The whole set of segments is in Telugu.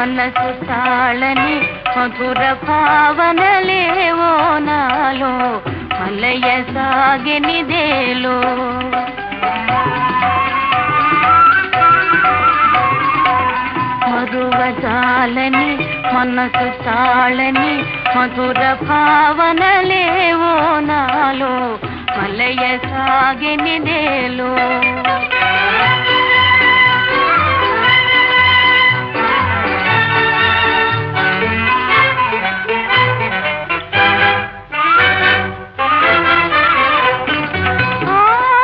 మనసు తాళని మధుర భావనలేవో నాలో మలయ సాగినిదేలో మరువజాలని మనసు తాళని మధుర భావనలేవో నాలో మలయ సాగినిదేలో ఆ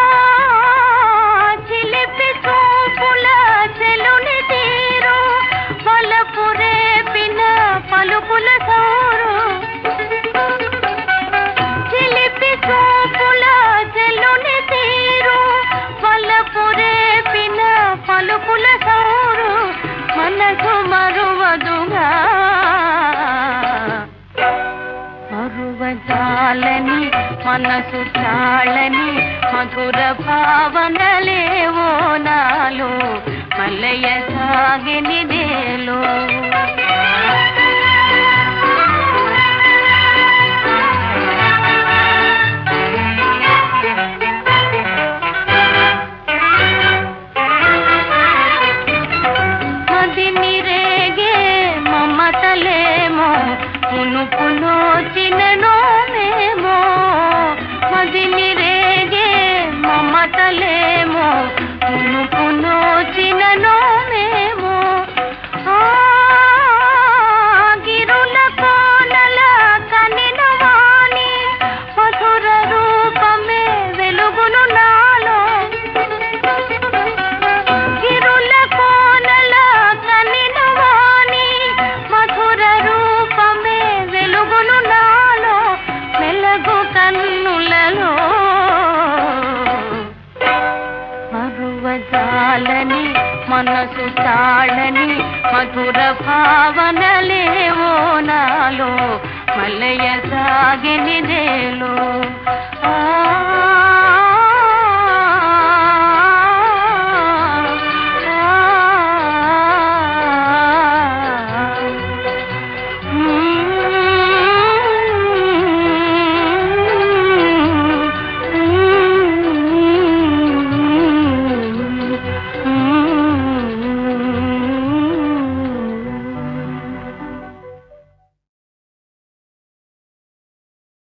చిలిపి చూపుల చెలుని తీరు వలపు రేపిన పలుపుల సౌరు చిలిపి చూపుల చెలుని తీరు వలపు రేపిన పలుపుల సౌరు మనసు మరువదుగా మరువజాలని మనసు చాలని మధుర భావనలేవో నాలో మల్లయ్య సాగినిదేలో మదిని రేగే మమతలేమో మునుపు నోచిననో మేమో మదిని రేగే మమతలేమో మునుపు నోచిననో మేమో ఆ గిరుల కోనల కనిన వాణి మధుర రూపమే వెలుగును నాలో గిరుల కోనల కనిన వాణి మధుర రూపమే వెలుగును నాలో వెలుగు కన్నులలో మరువజాలని మనసు తాళని మధుర భావనలేవో నాలో మలయ సాగినిదేలో ఆ